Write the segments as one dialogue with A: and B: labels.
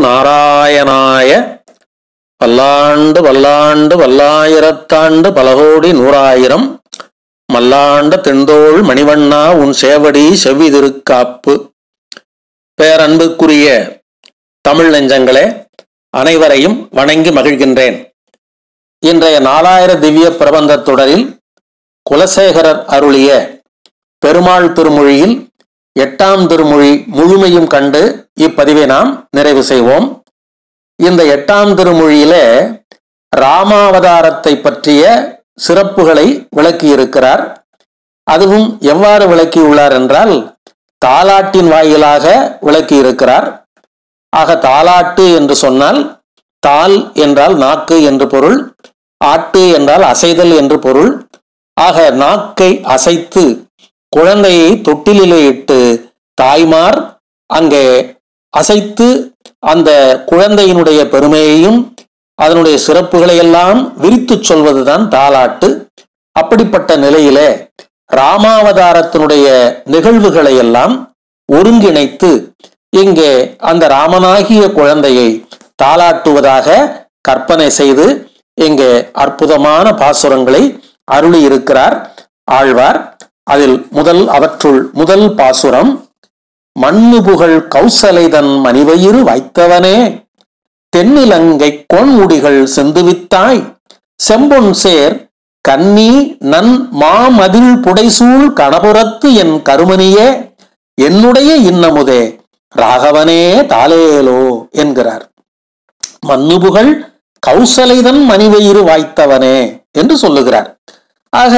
A: நாராயணாய பல்லாண்டு பல்லாண்டு பல்லாயிரத்தாண்டு பலகோடி நூறாயிரம் மல்லாண்ட தென்தோள் மணிவண்ணா உன் சேவடி செவ்வி திருக்காப்பு பேரன்புக்குரிய தமிழ் நெஞ்சங்களே அனைவரையும் வணங்கி மகிழ்கின்றேன் இன்றைய நாலாயிர திவ்ய பிரபந்த தொடரில் குலசேகரர் அருளிய பெருமாள் திருமொழியில் எட்டாம் திருமொழி முழுமையும் கண்டு இப்பதிவை நாம் நிறைவு செய்வோம் இந்த எட்டாம் திருமொழியிலே ராமாவதாரத்தை பற்றிய சிறப்புகளை விளக்கியிருக்கிறார் அதுவும் எவ்வாறு விளக்கியுள்ளார் என்றால் தாலாட்டின் வாயிலாக விளக்கியிருக்கிறார் ஆக தாலாட்டு என்று சொன்னால் தால் என்றால் நாக்கு என்று பொருள் ஆட்டு என்றால் அசைதல் என்று பொருள் ஆக நாக்கை அசைத்து குழந்தையை தொட்டிலிலே இட்டு தாய்மார் அங்கே அசைத்து அந்த குழந்தையினுடைய பெருமையையும் அதனுடைய சிறப்புகளை எல்லாம் விரித்து சொல்வதுதான் தாலாட்டு அப்படிப்பட்ட நிலையிலே ராமாவதாரத்தினுடைய நிகழ்வுகளை எல்லாம் ஒருங்கிணைத்து இங்கே அந்த ராமனாகிய குழந்தையை தாளாட்டுவதாக கற்பனை செய்து இங்கே அற்புதமான பாசுரங்களை அருளி இருக்கிறார் ஆழ்வார் அதில் முதல் அவற்றுள் முதல் பாசுரம் மண்ணு புகழ் கௌசலைதன் மணிவயிறு வைத்தவனே தென்னிலங்கை கோன்முடிகள் செந்துவித்தாய் செம்பொன் சேர் கன்னி நன் மாமதில் புடைசூழ் கணபுரத்து என் கருமணியே என்னுடைய இன்னமுதே ராகவனே தாலேலோ என்கிறார் மன்னுபுகள் கௌசலைதன் மணிவயிறு வாய்த்தவனே என்று சொல்லுகிறார் ஆக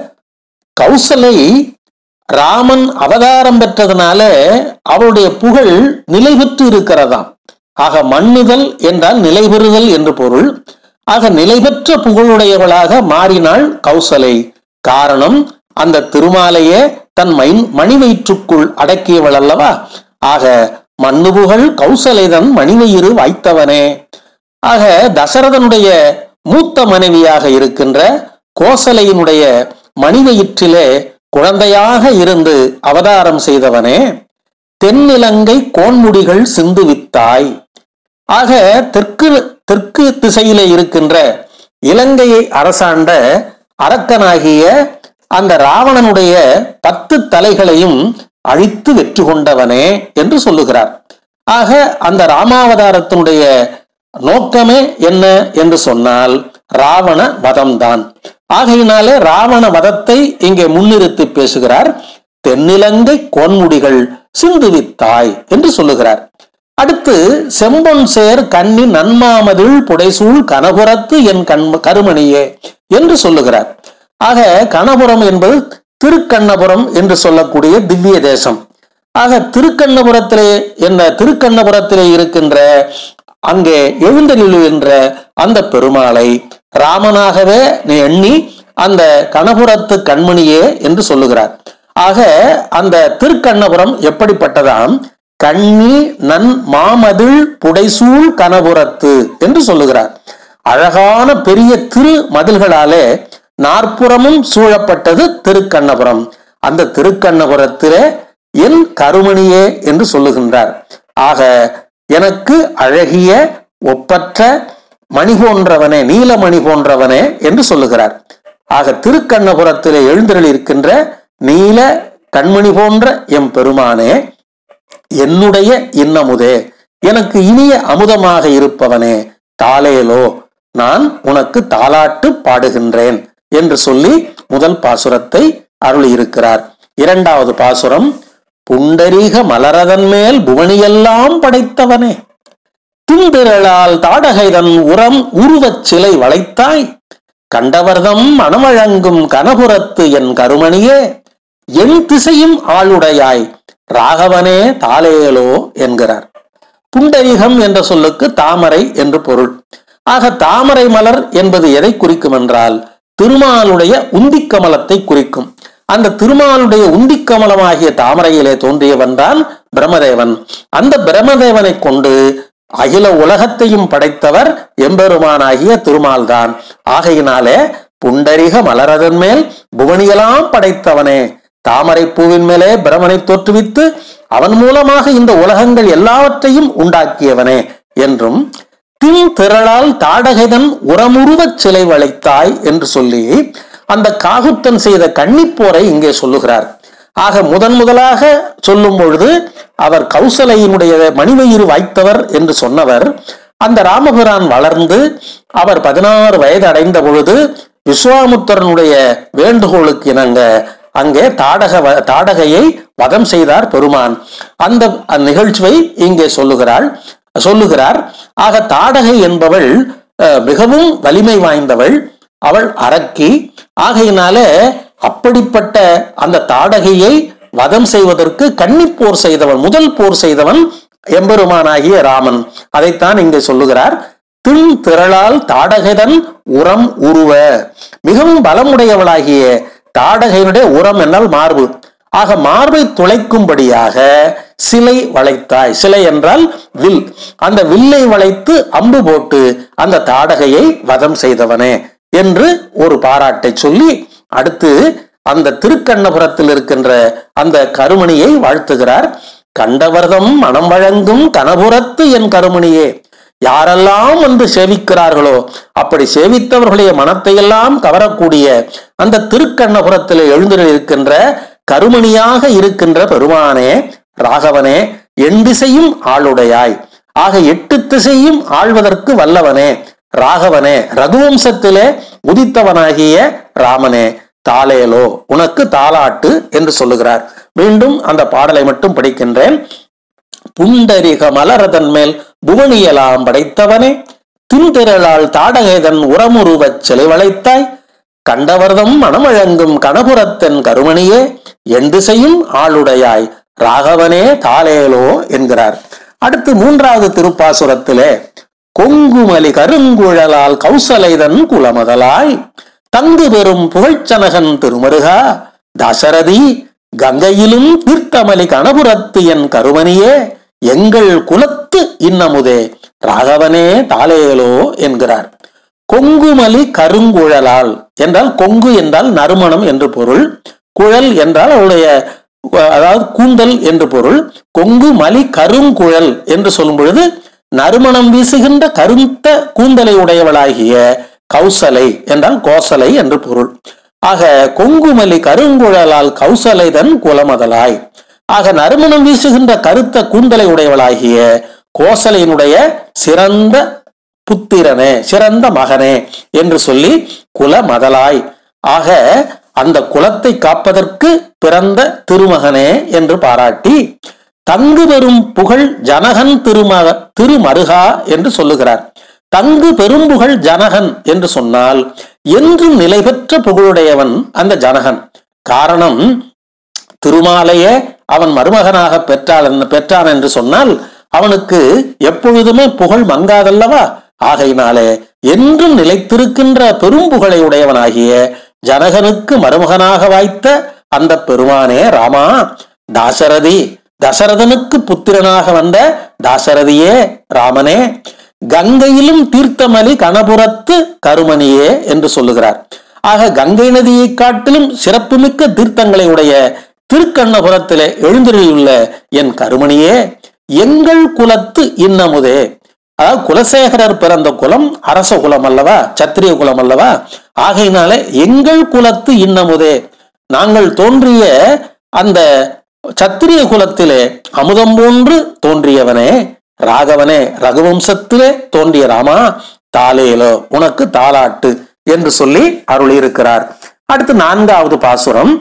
A: கௌசலை ராமன் அவதாரம் பெற்றதுனால அவளுடைய புகழ் நிலை பெற்று இருக்கிறதாம் ஆக மண்ணுதல் என்றால் நிலை பெறுதல் என்று பொருள் ஆக நிலை பெற்ற புகழுடையவளாக மாறினாள் கௌசலை காரணம் அந்த திருமாலையே தன் மை மணி வயிற்றுக்குள் அடக்கியவள் அல்லவா ஆக மண்ணுபுகள் கௌசலைதன் மணிவயிறு வாய்த்தவனே ஆக தசரதனுடைய மூத்த மனைவியாக இருக்கின்ற கோசலையினுடைய மணிவயிற்றிலே குழந்தையாக இருந்து அவதாரம் செய்தவனே தென்னிலங்கை கோன்முடிகள் சிந்துவித்தாய் ஆக தெற்கு தெற்கு திசையிலே இருக்கின்ற இலங்கையை அரசாண்ட அரக்கனாகிய அந்த ராவணனுடைய பத்து தலைகளையும் அழித்து வெற்றி கொண்டவனே என்று சொல்லுகிறார் ஆக அந்த ராமாவதாரத்தினுடைய நோக்கமே என்ன என்று சொன்னால் ராவண வதம்தான் ஆகையினாலே ராவண வதத்தை இங்கே முன்னிறுத்தி பேசுகிறார் தென்னிலங்கை கோன்முடிகள் சிந்துவித்தாய் என்று சொல்லுகிறார் அடுத்து செம்பொன் சேர் கன்னி நன்மாமதில் புடைசூழ் கனபுரத்து என் கண் கருமணியே என்று சொல்லுகிறார் ஆக கணபுரம் என்பது திருக்கண்ணபுரம் என்று சொல்லக்கூடிய திவ்ய தேசம் ஆக திருக்கண்ணபுரத்திலே என்ன திருக்கண்ணபுரத்திலே இருக்கின்ற அங்கே எழுந்தருளுகின்ற அந்த பெருமாளை ராமனாகவே நீ எண்ணி அந்த கணபுரத்து கண்மணியே என்று சொல்லுகிறார் ஆக அந்த திருக்கண்ணபுரம் எப்படிப்பட்டதாம் கண்ணி நன் மாமதில் புடைசூழ் கனபுரத்து என்று சொல்லுகிறார் அழகான பெரிய திரு மதில்களாலே நாற்புறமும் சூழப்பட்டது திருக்கண்ணபுரம் அந்த திருக்கண்ணபுரத்திலே என் கருமணியே என்று சொல்லுகின்றார் ஆக எனக்கு அழகிய ஒப்பற்ற மணி போன்றவனே நீலமணி போன்றவனே என்று சொல்லுகிறார் ஆக திருக்கண்ணபுரத்திலே எழுந்தருள் இருக்கின்ற நீல கண்மணி போன்ற எம் பெருமானே என்னுடைய இன்னமுதே எனக்கு இனிய அமுதமாக இருப்பவனே தாலேலோ நான் உனக்கு தாலாட்டு பாடுகின்றேன் என்று சொல்லி முதல் பாசுரத்தை அருளியிருக்கிறார் இரண்டாவது பாசுரம் புண்டரீக மலரதன் மேல் புவனியெல்லாம் படைத்தவனே திந்திரளால் தாடகைதன் உரம் உருவச் சிலை வளைத்தாய் கண்டவர்தம் மனமழங்கும் கனபுரத்து என் கருமணியே என் திசையும் ஆளுடையாய் ராகவனே தாலேலோ என்கிறார் புண்டரீகம் என்ற சொல்லுக்கு தாமரை என்று பொருள் ஆக தாமரை மலர் என்பது எதை குறிக்கும் என்றால் திருமாலுடைய உந்திக்கமலத்தை குறிக்கும் அந்த திருமாலுடைய உந்திக்கமலமாகிய தாமரையிலே தோன்றியவன் தான் பிரம்மதேவன் அந்த பிரம்மதேவனை கொண்டு அகில உலகத்தையும் படைத்தவர் எம்பெருமானாகிய திருமால் தான் ஆகையினாலே புண்டரிக மலரதன் மேல் புவனியெல்லாம் படைத்தவனே தாமரை பூவின் மேலே பிரமனை தோற்றுவித்து அவன் மூலமாக இந்த உலகங்கள் எல்லாவற்றையும் உண்டாக்கியவனே என்றும் தின் திரளால் தாடகைதன் உரமுருவச் சிலை வளைத்தாய் என்று சொல்லி அந்த காகுத்தன் செய்த கன்னிப்போரை இங்கே சொல்லுகிறார் ஆக முதன் முதலாக சொல்லும் பொழுது அவர் கௌசலையினுடைய மணிவயிறு வாய்த்தவர் என்று சொன்னவர் அந்த ராமபிரான் வளர்ந்து அவர் பதினாறு வயது அடைந்த பொழுது விஸ்வாமுத்தரனுடைய வேண்டுகோளுக்கு இணங்க அங்கே தாடக வ- தாடகையை வதம் செய்தார் பெருமான் அந்த நிகழ்ச்சியை இங்கே சொல்லுகிறாள் சொல்லுகிறார் ஆக தாடகை என்பவள் அஹ், மிகவும் வலிமை வாய்ந்தவள் அவள் அரக்கி ஆகையினாலே அப்படிப்பட்ட அந்த தாடகையை வதம் செய்வதற்கு கன்னிப்போர் செய்தவன் முதல் போர் செய்தவன் எம்பெருமானாகிய ராமன் அதைத்தான் இங்கே சொல்லுகிறார் தின் திரளால் தாடகைதன் உரம் உருவ மிகவும் பலமுடையவளாகிய தாடகையினுடைய உரம் என்றால் மார்பு ஆக மார்பை துளைக்கும்படியாக சிலை வளைத்தாய் சிலை என்றால் வில் அந்த வில்லை வளைத்து அம்பு போட்டு அந்த தாடகையை வதம் செய்தவனே என்று ஒரு பாராட்டை சொல்லி அடுத்து அந்த திருக்கண்ணபுரத்தில் இருக்கின்ற அந்த கருமணியை வாழ்த்துகிறார் கண்டவர்தம் மனம் வழங்கும் கனபுரத்து என் கருமணியே யாரெல்லாம் வந்து சேவிக்கிறார்களோ அப்படி சேவித்தவர்களுடைய மனத்தையெல்லாம் கவரக்கூடிய அந்த திருக்கண்ணபுரத்தில் எழுந்திருக்கின்ற கருமணியாக இருக்கின்ற பெருமானே ராகவனே எண் திசையும் ஆளுடையாய் ஆக எட்டு திசையும் ஆள்வதற்கு வல்லவனே ராகவனே ரகுவம்சத்திலே உதித்தவனாகிய ராமனே தாலேலோ உனக்கு தாலாட்டு என்று சொல்லுகிறார் மீண்டும் அந்த பாடலை மட்டும் படிக்கின்றேன் புண்டரிக மலரதன் மேல் புவனியலாம் படைத்தவனே தின்திரளால் தாடகைதன் உரமுருவச் சிலை வளைத்தாய் கண்டவர்தம் மனமழங்கும் கணபுரத்தன் கருமணியே என் திசையும் ஆளுடையாய் ராகவனே தாலேலோ என்கிறார் அடுத்து மூன்றாவது திருப்பாசுரத்திலே கொங்குமலி கருங்குழலால் கௌசலைதன் குலமதலாய் தங்கு பெறும் புகழ்ச்சனகன் திருமருகா தசரதி கங்கையிலும் தீர்த்தமலி கணபுரத்து என் கருமணியே எங்கள் குலத்து இன்னமுதே ராகவனே தாலேலோ என்கிறார் கொங்குமலி கருங்குழலால் என்றால் கொங்கு என்றால் நறுமணம் என்று பொருள் குழல் என்றால் அவருடைய அதாவது கூந்தல் என்று பொருள் கொங்கு மலி கருங்குழல் என்று சொல்லும் பொழுது நறுமணம் வீசுகின்ற கருத்த கூந்தலை உடையவளாகிய கௌசலை என்றால் கோசலை என்று பொருள் ஆக கொங்குமலி கருங்குழலால் கௌசலைதன் குலமதலாய் ஆக நறுமணம் வீசுகின்ற கருத்த கூந்தலை உடையவளாகிய கோசலையினுடைய சிறந்த புத்திரனே சிறந்த மகனே என்று சொல்லி குல மதலாய் ஆக அந்த குலத்தை காப்பதற்கு பிறந்த திருமகனே என்று பாராட்டி தங்கு பெறும் புகழ் ஜனகன் திருமக திருமருகா என்று சொல்லுகிறார் தங்கு பெரும்புகழ் ஜனகன் என்று சொன்னால் என்றும் நிலை பெற்ற புகழுடையவன் அந்த ஜனகன் காரணம் திருமாலையே அவன் மருமகனாக பெற்றாள் என்று- பெற்றான் என்று சொன்னால் அவனுக்கு எப்பொழுதுமே புகழ் மங்காதல்லவா ஆகையினாலே என்றும் நிலைத்திருக்கின்ற பெரும் புகழை உடையவனாகிய ஜனகனுக்கு மருமகனாக வாய்த்த அந்த பெருமானே ராமா தாசரதி தசரதனுக்கு புத்திரனாக வந்த தாசரதியே ராமனே கங்கையிலும் தீர்த்தமலி கணபுரத்து கருமணியே என்று சொல்லுகிறார் ஆக கங்கை நதியை காட்டிலும் சிறப்புமிக்க தீர்த்தங்களை உடைய திருக்கண்ணபுரத்திலே எழுந்தருளியுள்ள என் கருமணியே எங்கள் குலத்து இன்னமுதே அதாவது குலசேகரர் பிறந்த குலம் அரச குலம் அல்லவா சத்திரிய குலம் அல்லவா ஆகையினால எங்கள் குலத்து இன்னமுதே நாங்கள் தோன்றிய அந்த சத்திரிய குலத்திலே அமுதம் போன்று தோன்றியவனே ராகவனே ரகுவம்சத்திலே தோன்றிய ராமா தாலேலோ உனக்கு தாலாட்டு என்று சொல்லி அருளியிருக்கிறார் அடுத்து நான்காவது பாசுரம்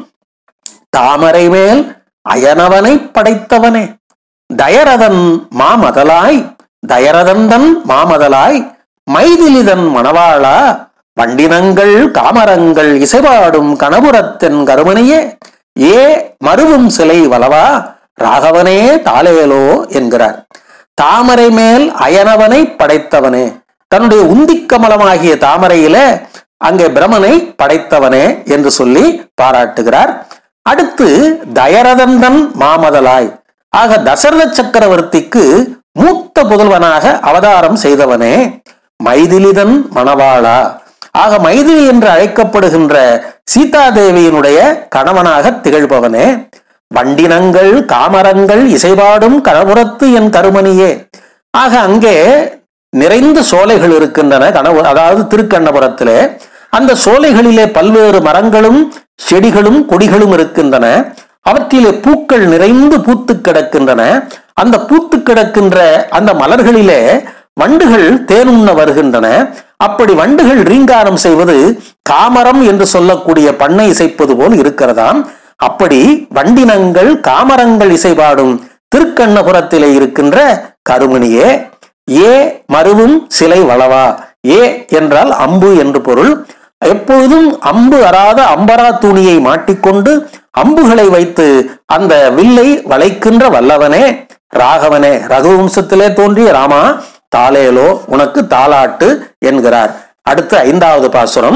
A: தாமரை மேல் அயனவனை படைத்தவனே தயரதன் மாமதலாய் தயரதந்தன் மாமதலாய் மைதிலிதன் மணவாளா வண்டினங்கள் காமரங்கள் இசைபாடும் கணபுரத்தின் கருமணியே ஏ மருவும் சிலை வலவா ராகவனே தாலேலோ என்கிறார் தாமரை மேல் அயனவனை படைத்தவனே தன்னுடைய உந்திக் கமலமாகிய தாமரையில அங்கே பிரமனை படைத்தவனே என்று சொல்லி பாராட்டுகிறார் அடுத்து தயரதந்தன் மாமதலாய் ஆக தசரத சக்கரவர்த்திக்கு மூத்த புதல்வனாக அவதாரம் செய்தவனே மைதிலிதன் மணவாளா ஆக மைதிலி என்று அழைக்கப்படுகின்ற சீதாதேவியினுடைய கணவனாக திகழ்பவனே வண்டினங்கள் காமரங்கள் இசைபாடும் கணபுரத்து என் கருமணியே ஆக அங்கே நிறைந்த சோலைகள் இருக்கின்றன கனவு அதாவது திருக்கண்ணபுரத்திலே அந்த சோலைகளிலே பல்வேறு மரங்களும் செடிகளும் கொடிகளும் இருக்கின்றன அவற்றிலே பூக்கள் நிறைந்து பூத்து கிடக்கின்றன அந்த பூத்து கிடக்கின்ற அந்த மலர்களிலே வண்டுகள் தேனுண்ண வருகின்றன அப்படி வண்டுகள் ரீங்காரம் செய்வது காமரம் என்று சொல்லக்கூடிய பண்ணை இசைப்பது போல் இருக்கிறதாம் அப்படி வண்டினங்கள் காமரங்கள் இசைபாடும் திருக்கண்ணபுரத்திலே இருக்கின்ற கருமணியே ஏ மருவும் சிலை வளவா ஏ என்றால் அம்பு என்று பொருள் எப்பொழுதும் அம்பு அறாத அம்பரா துணியை மாட்டிக்கொண்டு அம்புகளை வைத்து அந்த வில்லை வளைக்கின்ற வல்லவனே ராகவனே ரகுவம்சத்திலே தோன்றிய ராமா தாளேலோ உனக்கு தாளாட்டு என்கிறார் அடுத்து ஐந்தாவது பாசுரம்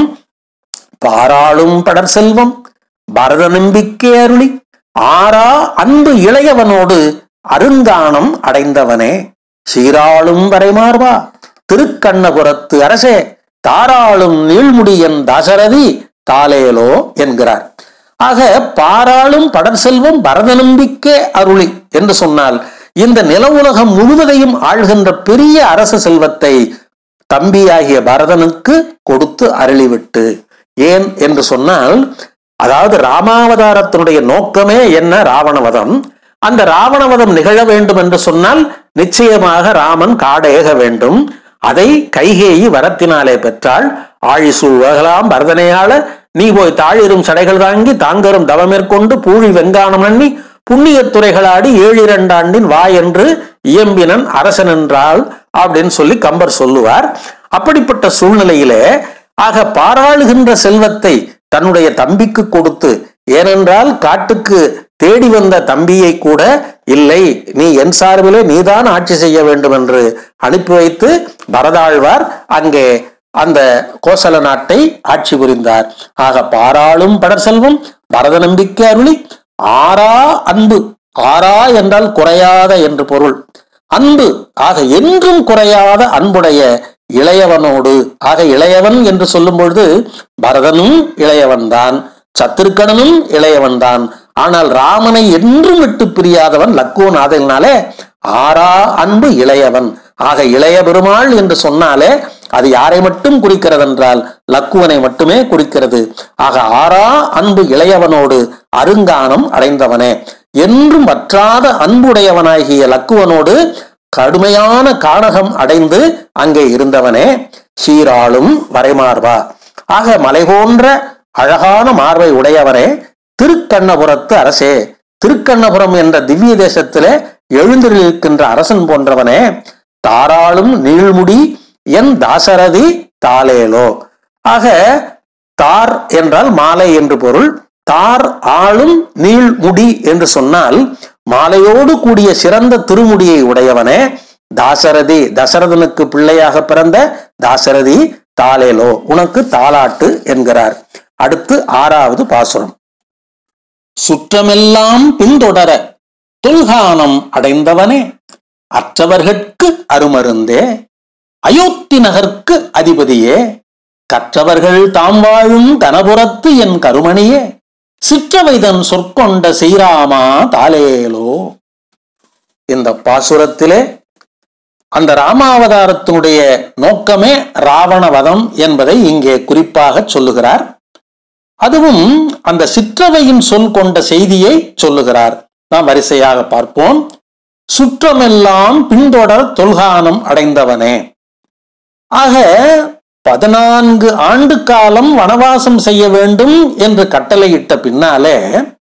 A: பாராளும் படர் செல்வம் பரத நம்பிக்கை அருளி ஆரா அன்பு இளையவனோடு அருங்கானம் அடைந்தவனே சீராளும் வரைமார்வா திருக்கண்ணபுரத்து அரசே தாராளும் நீள்முடியன் தாசரதி தாலேலோ என்கிறார் ஆக பாராளும் படர் செல்வம் பரத நம்பிக்கை அருளி என்று சொன்னால் இந்த நில உலகம் முழுவதையும் ஆள்கின்ற பெரிய அரச செல்வத்தை தம்பியாகிய பரதனுக்கு கொடுத்து அருளிவிட்டு ஏன் என்று சொன்னால் அதாவது ராமாவதாரத்தினுடைய நோக்கமே என்ன ராவணவதம் அந்த ராவணவதம் நிகழ வேண்டும் என்று சொன்னால் நிச்சயமாக ராமன் காடேக வேண்டும் அதை கைகேயி வரத்தினாலே பெற்றாள் ஆழிசூ உலகலாம் பரதனையாள நீ போய் தாழிரும் சடைகள் தாங்கி தாங்கரும் தவமேற்கொண்டு பூழி வெங்கானம் நன்னி புண்ணியத் துறைகளாடி ஏழு இரண்டாண்டின் வா என்று இயம்பினன் அரசன் என்றால் அப்படின்னு சொல்லி கம்பர் சொல்லுவார் அப்படிப்பட்ட சூழ்நிலையிலே ஆக பாராளுகின்ற செல்வத்தை தன்னுடைய தம்பிக்கு கொடுத்து ஏனென்றால் காட்டுக்கு தேடி வந்த தம்பியை கூட இல்லை நீ என் சார்பிலே நீதான் ஆட்சி செய்ய வேண்டும் என்று அனுப்பி வைத்து பரதாழ்வார் அங்கே அந்த கோசல நாட்டை ஆட்சி புரிந்தார் ஆக பாராளும் படர் செல்வம் பரத நம்பிக்கை அருளி ஆறா அன்பு ஆறா என்றால் குறையாத என்று பொருள் அன்பு ஆக என்றும் குறையாத அன்புடைய இளையவனோடு ஆக இளையவன் என்று சொல்லும் பொழுது பரதனும் இளையவன்தான் சத்துருக்கணனும் இளையவன்தான் ஆனால் ராமனை என்றும் விட்டு பிரியாதவன் லக்குவன் ஆதலினாலே ஆறா அன்பு இளையவன் ஆக இளைய பெருமாள் என்று சொன்னாலே அது யாரை மட்டும் குறிக்கிறது என்றால் லக்குவனை மட்டுமே குறிக்கிறது ஆக ஆறா அன்பு இளையவனோடு அருங்கானம் அடைந்தவனே என்றும் வற்றாத அன்புடையவனாகிய லக்குவனோடு கடுமையான கானகம் அடைந்து அங்கே இருந்தவனே சீராளும் வரைமார்வா ஆக மலை போன்ற அழகான மார்பை உடையவனே திருக்கண்ணபுரத்து அரசே திருக்கண்ணபுரம் என்ற திவ்ய தேசத்திலே எழுந்திருக்கின்ற அரசன் போன்றவனே தாராளும் நீள்முடி என் தாசரதி தாலேலோ ஆக தார் என்றால் மாலை என்று பொருள் தார் ஆளும் நீள்முடி என்று சொன்னால் மாலையோடு கூடிய சிறந்த திருமுடியை உடையவனே தாசரதி தசரதனுக்கு பிள்ளையாக பிறந்த தாசரதி தாலேலோ உனக்கு தாலாட்டு என்கிறார் அடுத்து ஆறாவது பாசுரம் சுற்றமெல்லாம் பின்தொடர தொல்கானம் அடைந்தவனே அற்றவர்கட்கு அருமருந்தே அயோத்தி நகர்க்கு அதிபதியே கற்றவர்கள் தாம் வாழும் கனபுரத்து என் கருமணியே சிற்றவைதன் சொற்கொண்ட ஸ்ரீராமா தாலேலோ இந்த பாசுரத்திலே அந்த ராமாவதாரத்தினுடைய நோக்கமே ராவணவதம் என்பதை இங்கே குறிப்பாக சொல்லுகிறார் அதுவும் அந்த சிற்றவையின் சொல் கொண்ட செய்தியை சொல்லுகிறார் நாம் வரிசையாக பார்ப்போம் சுற்றமெல்லாம் பின்தொடர் தொல்கானம் அடைந்தவனே ஆக பதினான்கு ஆண்டு காலம் வனவாசம் செய்ய வேண்டும் என்று கட்டளையிட்ட பின்னாலே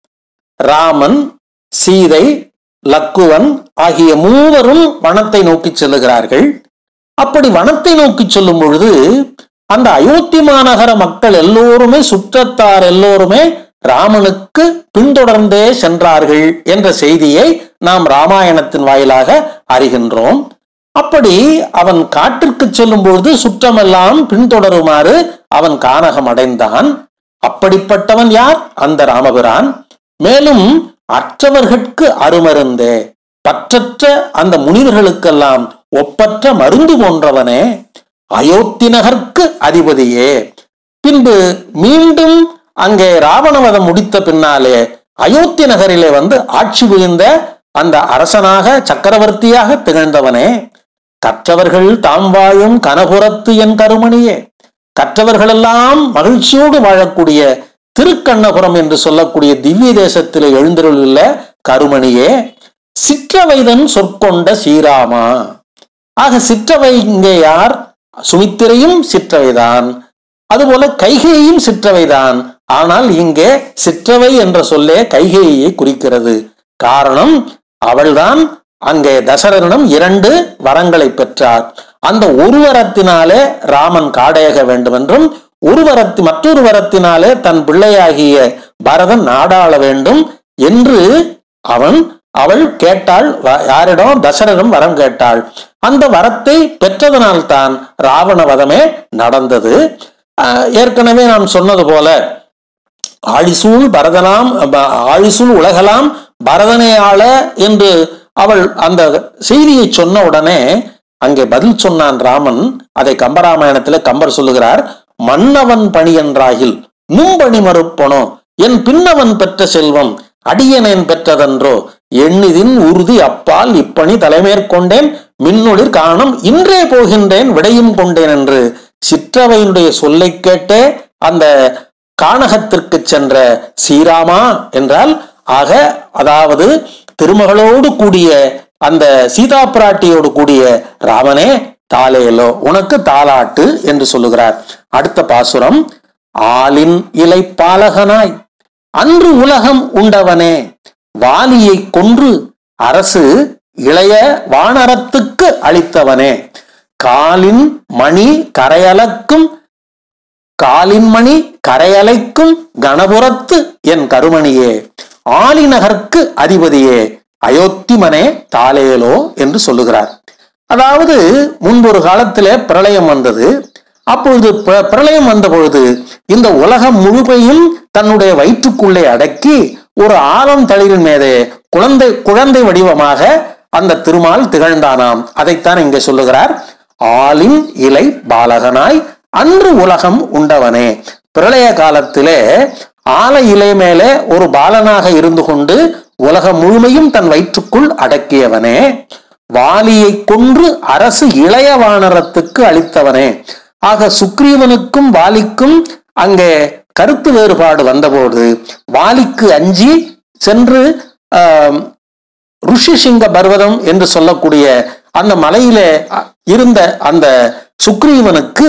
A: ராமன் சீதை லக்குவன் ஆகிய மூவரும் வனத்தை நோக்கி செல்லுகிறார்கள் அப்படி வனத்தை நோக்கி செல்லும் பொழுது அந்த அயோத்தி மாநகர மக்கள் எல்லோருமே சுற்றத்தார் எல்லோருமே ராமனுக்கு பின்தொடர்ந்தே சென்றார்கள் என்ற செய்தியை நாம் ராமாயணத்தின் வாயிலாக அறிகின்றோம் அப்படி அவன் காட்டிற்கு செல்லும் பொழுது சுற்றமெல்லாம் பின்தொடருமாறு அவன் கானகம் அடைந்தான் அப்படிப்பட்டவன் யார் அந்த ராமபிரான் மேலும் அற்றவர்கட்கு அருமருந்தே பற்றற்ற அந்த முனிவர்களுக்கெல்லாம் ஒப்பற்ற மருந்து போன்றவனே அயோத்தி நகர்க்கு அதிபதியே பின்பு மீண்டும் அங்கே ராவணவதம் முடித்த பின்னாலே அயோத்தி நகரிலே வந்து ஆட்சி புரிந்த அந்த அரசனாக சக்கரவர்த்தியாக திகழ்ந்தவனே கற்றவர்கள் தாம் வாழும் கனபுரத்து என் கருமணியே கற்றவர்களெல்லாம் மகிழ்ச்சியோடு வாழக்கூடிய திருக்கண்ணபுரம் என்று சொல்லக்கூடிய திவ்ய தேசத்திலே எழுந்தருளுள்ள கருமணியே சிற்றவைதன் சொற்கொண்ட ஸ்ரீராமா ஆக சிற்றவை இங்கே யார் சுமித்திரையும் சிற்றவைதான் அதுபோல கைகேயும் சிற்றவைதான் ஆனால் இங்கே சிற்றவை என்ற சொல்லே கைகேயை குறிக்கிறது காரணம் அவள்தான் அங்கே தசரனிடம் இரண்டு வரங்களை பெற்றார் அந்த ஒரு வரத்தினாலே ராமன் காடையாக வேண்டும் என்றும் ஒரு வரத்தி மற்றொரு வரத்தினாலே தன் பிள்ளையாகிய பரதன் நாடாள வேண்டும் என்று அவன் அவள் கேட்டாள் வ- யாரிடம் தசரனிடம் வரம் கேட்டாள் அந்த வரத்தை பெற்றதனால்தான் ராவண வதமே நடந்தது ஆஹ் ஏற்கனவே நான் சொன்னது போல ஆழிசூழ் பரதனாம் ப- ஆழிசூழ் உலகலாம் பரதனே ஆள என்று அவள் அந்த செய்தியை சொன்ன உடனே அங்கே பதில் சொன்னான் ராமன் அதை கம்பராமாயணத்துல கம்பர் சொல்லுகிறார் மன்னவன் பணி என்றாகில் நும்பணி மறுப்பனோ என் பின்னவன் பெற்ற செல்வம் அடியனேன் பெற்றதன்றோ எண்ணிதின் உறுதி அப்பால் இப்பணி தலைமேற்கொண்டேன் மின்னொளிர் காணும் இன்றே போகின்றேன் விடையும் கொண்டேன் என்று சிற்றவையினுடைய சொல்லை கேட்டே அந்த கானகத்திற்கு சென்ற ஸ்ரீராமா என்றால் ஆக அதாவது திருமகளோடு கூடிய அந்த சீதா பிராட்டியோடு கூடிய ராமனே தாலேலோ உனக்கு தாலாட்டு என்று சொல்லுகிறார் அடுத்த பாசுரம் ஆலின் இலை பாலகனாய் அன்று உலகம் உண்டவனே வாலியை கொன்று அரசு இளைய வானரத்துக்கு அளித்தவனே காலின் மணி கரையலக்கும் காலின் மணி கரையலைக்கும் கணபுரத்து என் கருமணியே ஆலிநகர்க்கு அதிபதியே அயோத்திமனே தாலேலோ என்று சொல்லுகிறார் அதாவது முன்பொரு காலத்திலே பிரளயம் வந்தது அப்பொழுது பிர- பிரளயம் வந்த பொழுது இந்த உலகம் முழுமையும் தன்னுடைய வயிற்றுக்குள்ளே அடக்கி ஒரு ஆலம் தளிரின் மீதே குழந்தை குழந்தை வடிவமாக அந்த திருமால் திகழ்ந்தானாம் அதைத்தான் இங்கே சொல்லுகிறார் ஆலின் இலை பாலகனாய் அன்று உலகம் உண்டவனே பிரளய காலத்திலே ஆல இலை மேலே ஒரு பாலனாக இருந்து கொண்டு உலகம் முழுமையும் தன் வயிற்றுக்குள் அடக்கியவனே வாலியை கொன்று அரசு இளைய வானரத்துக்கு அளித்தவனே ஆக சுக்ரீவனுக்கும் வாலிக்கும் அங்கே கருத்து வேறுபாடு வந்தபோது வாலிக்கு அஞ்சி சென்று ஆம், ருஷிசிங்க பர்வதம் என்று சொல்லக்கூடிய அந்த மலையிலே அ, இருந்த அந்த சுக்ரீவனுக்கு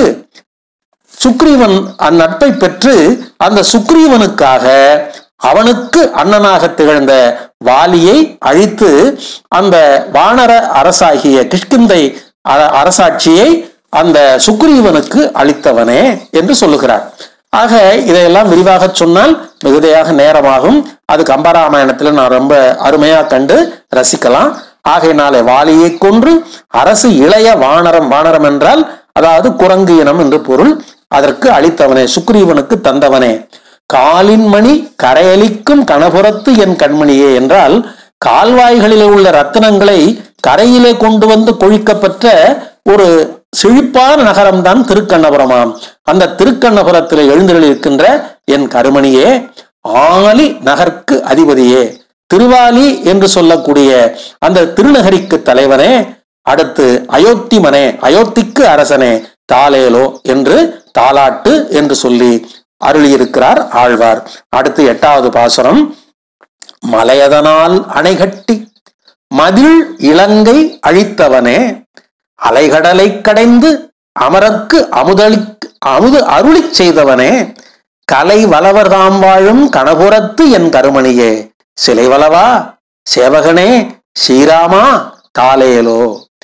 A: சுக்ரீவன் அந்நட்பை பெற்று அந்த சுக்ரீவனுக்காக அவனுக்கு அண்ணனாக திகழ்ந்த வாலியை அழித்து அந்த வானர அரசாகிய கிஷ்கிந்தை அ- அரசாட்சியை அந்த சுக்ரீவனுக்கு அளித்தவனே என்று சொல்லுகிறார் ஆக இதையெல்லாம் விரிவாக சொன்னால் மிகுதியாக நேரமாகும் அது கம்பராமாயணத்துல நான் ரொம்ப அருமையா கண்டு ரசிக்கலாம் ஆகையினாலே வாலியை கொன்று அரசு இளைய வானரம் வானரம் என்றால் அதாவது குரங்கு இனம் என்று பொருள் அதற்கு அளித்தவனே சுக்ரீவனுக்கு தந்தவனே காலின் மணி கரையலிக்கும் கணபுரத்து என் கண்மணியே என்றால் கால்வாய்களிலே உள்ள ரத்தினங்களை கரையிலே கொண்டு வந்து கொழிக்கப்பெற்ற ஒரு செழிப்பான நகரம்தான் திருக்கண்ணபுரமாம் அந்த திருக்கண்ணபுரத்தில் எழுந்தருளிருக்கின்ற என் கருமணியே ஆலி நகர்க்கு அதிபதியே திருவாலி என்று சொல்லக்கூடிய அந்த திருநகரிக்கு தலைவனே அடுத்து அயோத்தி மனே அயோத்திக்கு அரசனே தாலேலோ என்று தாலாட்டு என்று சொல்லி அருளியிருக்கிறார் ஆழ்வார் அடுத்து எட்டாவது பாசுரம் மலையதனால் அணைகட்டி மதில் இலங்கை அழித்தவனே அலைகடலை கடைந்து அமரக்கு அமுதளி அமுது அருளிச் செய்தவனே கலை வளவர் தாம் வாழும் கணபுரத்து என் கருமணியே சிலை வளவா சேவகனே ஸ்ரீராமா தாலேலோ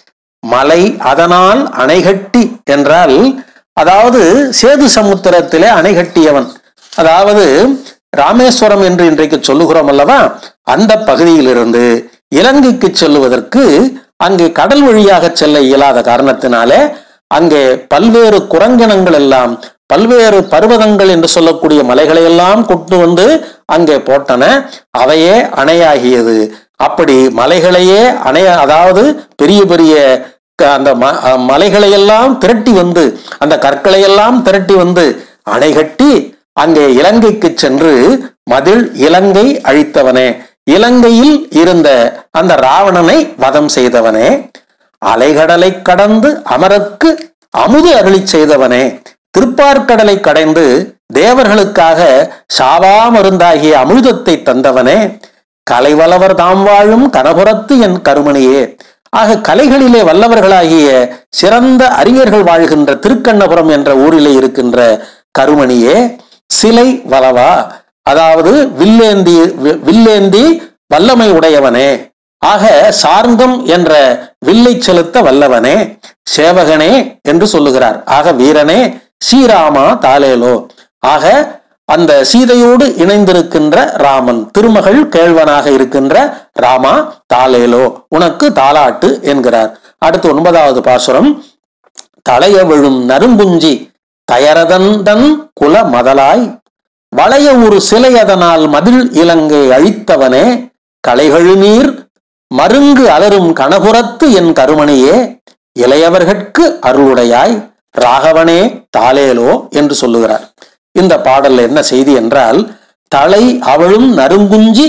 A: மலை அதனால் அணைகட்டி என்றால் அதாவது சேது சமுத்திரத்திலே அணைகட்டியவன் அதாவது ராமேஸ்வரம் என்று இன்றைக்கு சொல்லுகிறோம் அல்லவா அந்த பகுதியிலிருந்து இலங்கைக்கு செல்லுவதற்கு அங்கே கடல் வழியாக செல்ல இயலாத காரணத்தினாலே அங்கே பல்வேறு குரங்கினங்கள் எல்லாம் பல்வேறு பர்வதங்கள் என்று சொல்லக்கூடிய மலைகளை எல்லாம் கொண்டு வந்து அங்கே போட்டன அவையே அணையாகியது அப்படி மலைகளையே அணைய அதாவது பெரிய பெரிய க- அந்த ம- அஹ் மலைகளையெல்லாம் திரட்டி வந்து அந்த கற்களையெல்லாம் திரட்டி வந்து அணை கட்டி அங்கே இலங்கைக்கு சென்று மதில் இலங்கை அழித்தவனே இலங்கையில் இருந்த அந்த ராவணனை வதம் செய்தவனே அலைகடலை கடந்து அமரர்க்கு அமுது அருளிச் செய்தவனே திருப்பார்க்கடலை கடைந்து தேவர்களுக்காக சாவா மருந்தாகிய அமிர்தத்தை தந்தவனே கலைவளவர் தாம் வாழும் கனபுரத்து என் கருமணியே ஆக கலைகளிலே வல்லவர்களாகிய சிறந்த அறிஞர்கள் வாழ்கின்ற திருக்கண்ணபுரம் என்ற ஊரிலே இருக்கின்ற கருமணியே சிலை வளவா அதாவது வில்லேந்தி வி- வில்லேந்தி வல்லமை உடையவனே ஆக சார்ந்தம் என்ற வில்லை செலுத்த வல்லவனே சேவகனே என்று சொல்லுகிறார் ஆக வீரனே ஸ்ரீராமா தாலேலோ ஆக அந்த சீதையோடு இணைந்திருக்கின்ற ராமன் திருமகள் கேழ்வனாக இருக்கின்ற ராமா தாலேலோ உனக்கு தாலாட்டு என்கிறார் அடுத்து ஒன்பதாவது பாசுரம் தளைய விழும் நறுங்குஞ்சி தயரதந்தன் குல மதலாய் வளைய ஒரு சிலை அதனால் மதில் இலங்கை அழித்தவனே களைகழு நீர் மருங்கு அலரும் கணபுரத்து என் கருமணியே இளையவர்கட்கு அருளுடையாய் ராகவனே தாலேலோ என்று சொல்லுகிறார் இந்த பாடல்ல என்ன செய்தி என்றால் தலை அவளும் நறுங்குஞ்சி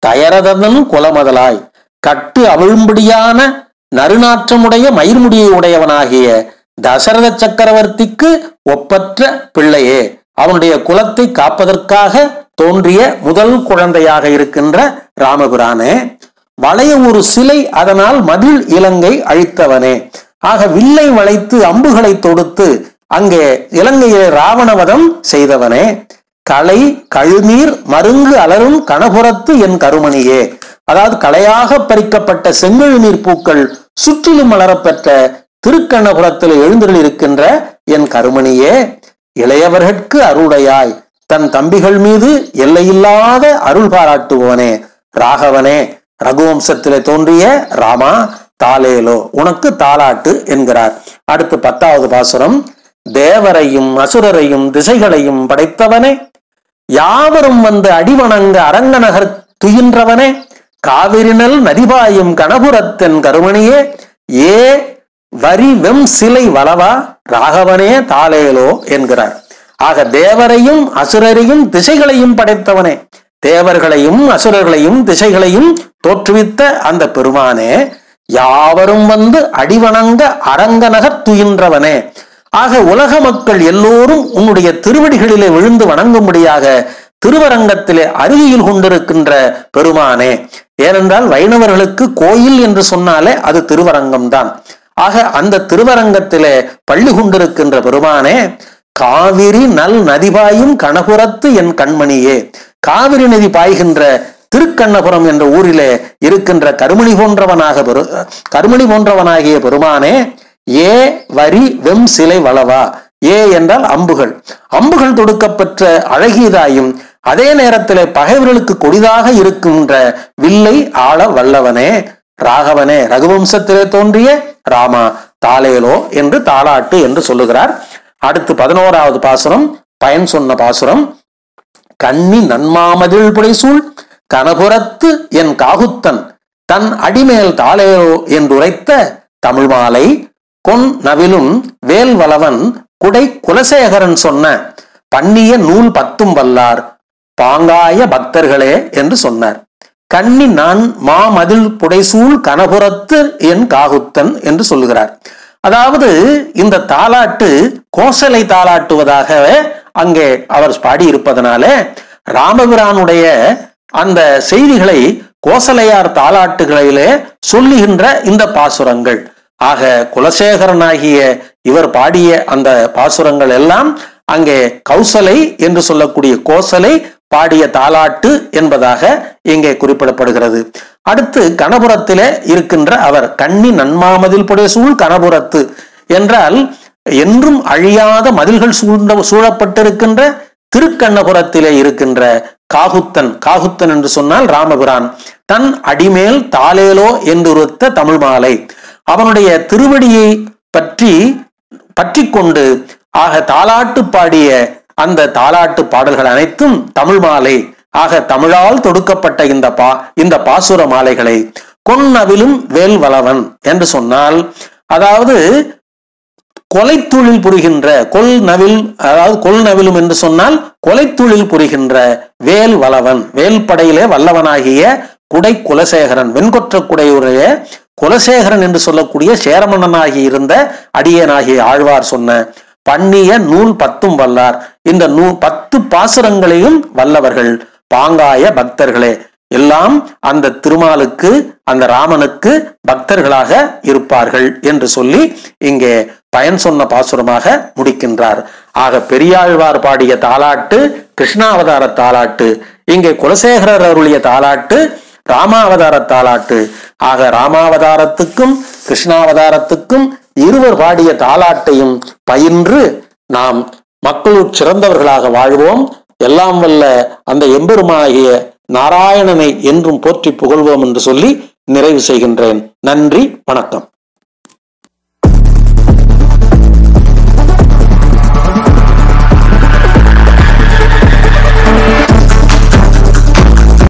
A: தயரதன் குலமதலாய் கட்டு அவிழும்படியான நறுநாற்றமுடைய மயிர்முடியை உடையவனாகிய தசரத சக்கரவர்த்திக்கு ஒப்பற்ற பிள்ளையே அவனுடைய குலத்தை காப்பதற்காக தோன்றிய முதல் குழந்தையாக இருக்கின்ற ராமபிரானே வளைய ஒரு சிலை அதனால் மதில் இலங்கை அழித்தவனே ஆக வில்லை வளைத்து அம்புகளை தொடுத்து அங்கே இலங்கையிலே ராவணவதம் செய்தவனே களை கழுநீர் மருங்கு அலரும் கணபுரத்து என் கருமணியே அதாவது கலையாக பறிக்கப்பட்ட செங்கழுநீர் பூக்கள் சுற்றிலும் மலரப்பெற்ற திருக்கண்ணபுரத்தில் எழுந்தருள் இருக்கின்ற என் கருமணியே இளையவர்கட்கு அருளையாய் தன் தம்பிகள் மீது எல்லையில்லாத அருள் பாராட்டுபவனே ராகவனே ரகுவம்சத்திலே தோன்றிய ராமா தாலேலோ உனக்கு தாலாட்டு என்கிறார் அடுத்து பத்தாவது பாசுரம் தேவரையும் அசுரரையும் திசைகளையும் படைத்தவனே யாவரும் வந்து அடிவணங்க அரங்கநகர் துயின்றவனே காவிரினல் நதிபாயும் கணபுரத்தன் கருமணியே ஏ வரி வெம் சிலை வளவா ராகவனே தாலேலோ என்கிறார் ஆக தேவரையும் அசுரரையும் திசைகளையும் படைத்தவனே தேவர்களையும் அசுரர்களையும் திசைகளையும் தோற்றுவித்த அந்த பெருமானே யாவரும் வந்து அடிவணங்க அரங்கநகர் துயின்றவனே ஆக உலக மக்கள் எல்லோரும் உன்னுடைய திருவடிகளிலே விழுந்து வணங்கும்படியாக திருவரங்கத்திலே அருகில் கொண்டிருக்கின்ற பெருமானே ஏனென்றால் வைணவர்களுக்கு கோயில் என்று சொன்னாலே அது திருவரங்கம் தான் ஆக அந்த திருவரங்கத்திலே பள்ளி கொண்டிருக்கின்ற பெருமானே காவிரி நல் நதிபாயும் கணபுரத்து என் கண்மணியே காவிரி நதி பாய்கின்ற திருக்கண்ணபுரம் என்ற ஊரிலே இருக்கின்ற கருமணி போன்றவனாக பெரு கருமணி போன்றவனாகிய பெருமானே ஏ வரி வெம் சிலை வளவா ஏ என்றால் அம்புகள் அம்புகள் தொடுக்கப்பெற்ற அழகியதாயும் அதே நேரத்திலே பகைவர்களுக்கு கொடிதாக இருக்கின்ற வில்லை ஆள வல்லவனே ராகவனே ரகுவம்சத்திலே தோன்றிய ராமா தாலேலோ என்று தாலாட்டு என்று சொல்லுகிறார் அடுத்து பதினோராவது பாசுரம் பயன் சொன்ன பாசுரம் கண்ணி நன்மாமதில் புடைசூழ் கனபுரத்து என் காகுத்தன் தன் அடிமேல் தாளேரோ என்றுரைத்த தமிழ் மாலை கொன் நவிலும் வேல் வளவன் குடை குலசேகரன் சொன்ன பண்ணிய நூல் பத்தும் வல்லார் பாங்காய பக்தர்களே என்று சொன்னார் கண்ணி நான் மாமதில் புடைசூழ் கனபுரத்து என் காகுத்தன் என்று சொல்லுகிறார் அதாவது இந்த தாலாட்டு கோசலை தாலாட்டுவதாக அங்கே அவர் பாடியிருப்பதனால ராமபிரானுடைய அந்த செய்திகளை கோசலையார் தாலாட்டுகளிலே சொல்லுகின்ற இந்த பாசுரங்கள் ஆக குலசேகரனாகிய இவர் பாடிய அந்த பாசுரங்கள் எல்லாம் அங்கே கௌசலை என்று சொல்லக்கூடிய கோசலை பாடிய தாலாட்டு என்பதாக இங்கே குறிப்பிடப்படுகிறது அடுத்து கணபுரத்திலே இருக்கின்ற அவர் கண்ணி நன்மாமதில் புடைசூழ் கணபுரத்து என்றால் என்றும் அழியாத மதில்கள் சூழ்ந்த சூழப்பட்டிருக்கின்ற திருக்கண்ணபுரத்திலே இருக்கின்ற காகுத்தன் காகுத்தன் என்று சொன்னால் ராமபிரான் தன் அடிமேல் தாலேலோ என்றுருத்த தமிழ் மாலை அவனுடைய திருவடியை பற்றி பற்றி கொண்டு ஆக தாலாட்டு பாடிய அந்த தாலாட்டு பாடல்கள் அனைத்தும் தமிழ் மாலை ஆக தமிழால் தொடுக்கப்பட்ட இந்த பா இந்த பாசுர மாலைகளை கொன்னவிலும் வேல் வளவன் என்று சொன்னால் அதாவது கொலைத்தொழில் புரிகின்ற கொல் நவில் அதாவது கொல் நவிலும் என்று சொன்னால் கொலைத்தொழில் புரிகின்ற வேல் வளவன் வேல் படையிலே வல்லவனாகிய குடை குலசேகரன் வெண்கொற்ற குடையுடைய குலசேகரன் என்று சொல்லக்கூடிய சேரமன்னனாகி இருந்த அடியனாகிய ஆழ்வார் சொன்ன பண்ணிய நூல் பத்தும் வல்லார் இந்த நூ பத்து பாசுரங்களையும் வல்லவர்கள் பாங்காய பக்தர்களே எல்லாம் அந்த திருமாலுக்கு அந்த ராமனுக்கு பக்தர்களாக இருப்பார்கள் என்று சொல்லி இங்கே பயன் சொன்ன பாசுரமாக முடிக்கின்றார் ஆக பெரியாழ்வார் பாடிய தாலாட்டு கிருஷ்ணாவதார தாலாட்டு இங்கே குலசேகரர் அருளிய தாலாட்டு ராமாவதார தாலாட்டு ஆக ராமாவதாரத்துக்கும் கிருஷ்ணாவதாரத்துக்கும் இருவர் பாடிய தாலாட்டையும் பயின்று நாம் மக்களுள் சிறந்தவர்களாக வாழ்வோம் எல்லாம் வல்ல அந்த எம்பெருமாகிய நாராயணனை என்றும் போற்றி புகழ்வோம் என்று சொல்லி நிறைவு செய்கின்றேன் நன்றி வணக்கம்